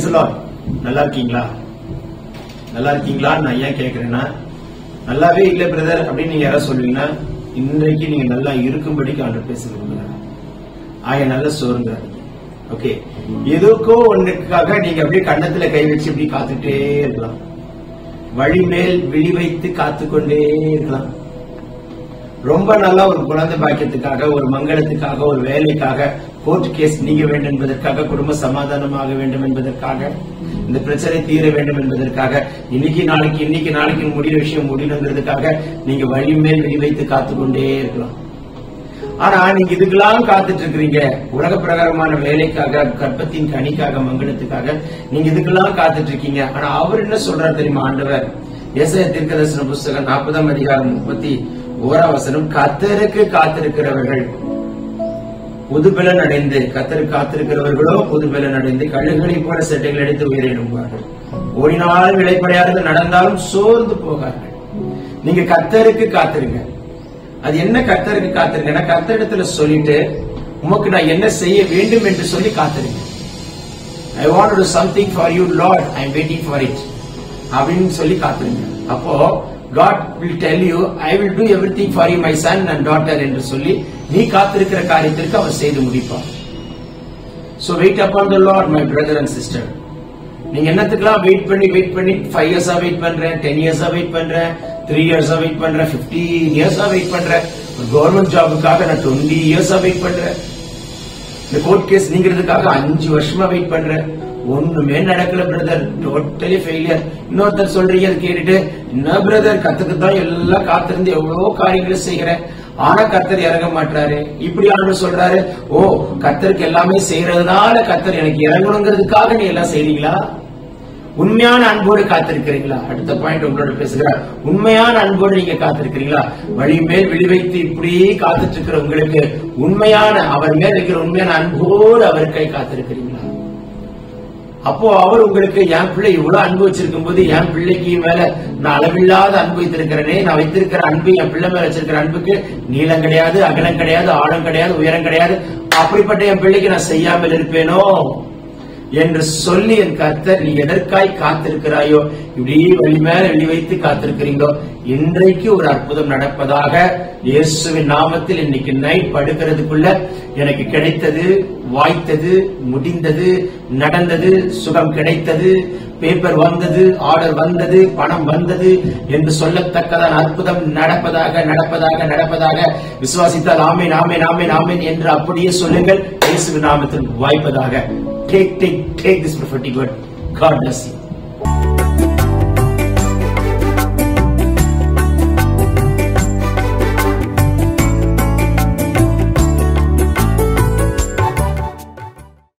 Lord நல்லா இருக்கீங்களா நல்லா இருக்கீங்களான்னு நான் ஏன் கேக்குறேன்னா நல்லாவே இல்ல பிரதர் அப்படின்னு நீங்க யாராவது சொல்லுவீங்கன்னா இன்றைக்கு நீங்க நல்லா இருக்கும்படிக்கு ஆண்டு பேசுறீங்க ஆய நல்ல சோறுங்கிறாங்க ஓகே எதுக்கோ ஒண்ணுக்காக நீங்க அப்படியே கன்னத்துல கை வச்சு இப்படி காத்துட்டே இருக்கலாம் வழி மேல் விழி வைத்து காத்துக்கொண்டே இருக்கலாம் ரொம்ப நல்லா ஒரு குழந்தை பாக்கியத்துக்காக ஒரு மங்களத்துக்காக ஒரு வேலைக்காக கோர்ட் கேஸ் நீங்க வேண்டும் என்பதற்காக குடும்ப சமாதானமாக வேண்டும் என்பதற்காக இந்த பிரச்சனை தீர வேண்டும் என்பதற்காக இன்னைக்கு நாளைக்கு இன்னைக்கு நாளைக்கு முடிகிற விஷயம் முடியணுங்கிறதுக்காக நீங்க வழி மேல் விழி வைத்து காத்துக்கொண்டே இருக்கலாம் ஆனா நீங்க இதுக்கெல்லாம் காத்துட்டு இருக்கிறீங்க உலக பிரகாரமான வேலைக்காக கற்பத்தின் கனிக்காக மங்களத்துக்காக நீங்க இதுக்கெல்லாம் காத்துட்டு இருக்கீங்க ஆனா அவர் என்ன சொல்றாரு தெரியுமா ஆண்டவர் ஏசாய தீர்க்கதர்சன புஸ்தகம் நாற்பதாம் அதிகாரம் முப்பத்தி ஓராம் வசனம் கத்தருக்கு காத்திருக்கிறவர்கள் புதுபலன் அடைந்து கத்தருக்கு காத்திருக்கிறவர்களோ புதுபலன் அடைந்து கழுகுகளைப் போல செட்டைகள் அடித்து உயிரிடுவார்கள் ஓடினாலும் விளைப்படையார்கள் நடந்தாலும் சோர்ந்து போகார்கள் நீங்க கத்தருக்கு காத்திருங்க அது என்ன கர்த்தருக்கு காத்திருக்கேன்னா கர்த்தரிடத்துல சொல்லிட்டு உமக்கு நான் என்ன செய்ய வேண்டும் என்று சொல்லி காத்திருங்க I want to something for you lord I am waiting for it அப்படின்னு சொல்லி காத்திருங்க அப்போ God will tell you I will do everything for you my son and daughter என்று சொல்லி நீ காத்திருக்கிற காரியத்திற்கு அவர் செய்து முடிப்பார் so wait upon the lord my brother and sister நீங்க என்னத்துக்குலாம் வெயிட் பண்ணி வெயிட் பண்ணி ஃபைவ் இயர்ஸா வெயிட் பண்றேன் டென் இயர்ஸா வெயிட் பண்றேன் த்ரீ இயர்ஸா வெயிட் பண்றேன் பிப்டீன் இயர்ஸா வெயிட் பண்றேன் ஒரு கவர்மெண்ட் ஜாபுக்காக நான் டுவெண்ட்டி இயர்ஸா வெயிட் பண்றேன் இந்த கோர்ட் கேஸ் நீங்கிறதுக்காக அஞ்சு வருஷமா வெயிட் பண்றேன் ஒண்ணுமே நடக்கல பிரதர் டோட்டலி ஃபெயிலியர் இன்னொருத்தர் சொல்றீங்க அதை கேட்டுட்டு என்ன பிரதர் கத்துக்கு தான் எல்லாம் காத்திருந்து எவ்வளவு காரியங்களை செய்கிறேன் ஆனா கத்தர் இறங்க மாட்டாரு இப்படி ஆண்டு சொல்றாரு ஓ கத்தருக்கு எல்லாமே செய்யறதுனால கத்தர் எனக்கு இறங்கணுங்கிறதுக்காக நீ எல்லாம் செய்றீங்களா உண்மையான அன்போடு காத்திருக்கிறீங்களா அடுத்த பாயிண்ட் உங்களோட பேசுகிறார் உண்மையான அன்போடு நீங்க காத்திருக்கிறீங்களா வழி மேல் விழி வைத்து இப்படி காத்துட்டு இருக்கிற உங்களுக்கு உண்மையான அவர் மேல் இருக்கிற உண்மையான அன்போடு அவர் கை காத்திருக்கிறீங்களா அப்போ அவர் உங்களுக்கு என் பிள்ளை இவ்வளவு அன்பு வச்சிருக்கும் போது என் பிள்ளைக்கு மேல நான் அளவில்லாத அன்பு வைத்திருக்கிறேனே நான் வைத்திருக்கிற அன்பு என் பிள்ளை மேல வச்சிருக்கிற அன்புக்கு நீளம் கிடையாது அகலம் கிடையாது ஆழம் கிடையாது உயரம் கிடையாது அப்படிப்பட்ட என் பிள்ளைக்கு நான் செய்யாமல் இருப்பேனோ என்று சொல்லி என் கர்த்தர் நீ எதற்காய் காத்திருக்கிறாயோ இப்படி வழி மேல வெளி வைத்து காத்திருக்கிறீங்களோ இன்றைக்கு ஒரு அற்புதம் நடப்பதாக இயேசுவின் நாமத்தில் இன்னைக்கு நைட் படுக்கிறதுக்குள்ள எனக்கு கிடைத்தது வாய்த்தது முடிந்தது நடந்தது சுகம் கிடைத்தது பேப்பர் வந்தது ஆர்டர் வந்தது பணம் வந்தது என்று சொல்லத்தக்கதான அற்புதம் நடப்பதாக நடப்பதாக நடப்பதாக விசுவாசித்தால் ஆமேன் ஆமேன் ஆமேன் ஆமேன் என்று அப்படியே சொல்லுங்கள் இயேசுவின் நாமத்தில் வாய்ப்பதாக take take take this prophetic word god bless you